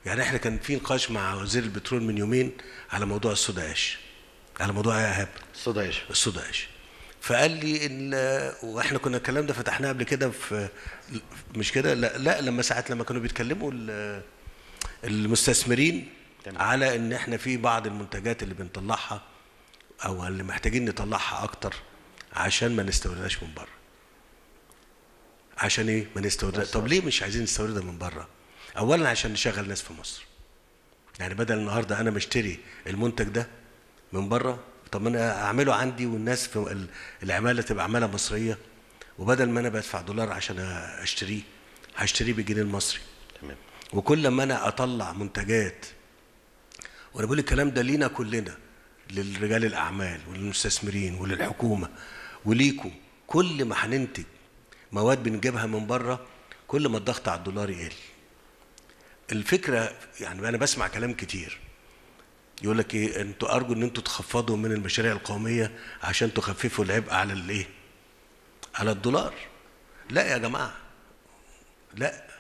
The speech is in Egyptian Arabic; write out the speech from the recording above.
يعني احنا كان في نقاش مع وزير البترول من يومين على موضوع الصودا اش على موضوع يا ايهاب الصودا ايش الصودا اش فقال لي ان واحنا كنا الكلام ده فتحناه قبل كده في مش كده لا, لا لما ساعات لما كانوا بيتكلموا ال- المستثمرين تمام. على ان احنا في بعض المنتجات اللي بنطلعها او اللي محتاجين نطلعها اكتر عشان ما نستوردهاش من بره عشان ايه ما نستوردها طب ليه مش عايزين نستوردها من بره اولا عشان نشغل ناس في مصر يعني بدل النهارده انا مشتري المنتج ده من بره طب ما انا اعمله عندي والناس في ال- العماله تبقى عماله مصريه وبدل ما انا بدفع دولار عشان اشتريه هشتريه بالجنيه المصري تمام وكل ما انا اطلع منتجات وانا بقول الكلام ده لينا كلنا للرجال الاعمال وللمستثمرين وللحكومه وليكم كل ما هننتج مواد بنجيبها من بره كل ما الضغط على الدولار يقل الفكره يعني انا بسمع كلام كتير يقول لك ايه انتوا ارجو ان انتوا تخفضوا من المشاريع القوميه عشان تخففوا العبء على الايه على الدولار لا يا جماعه لا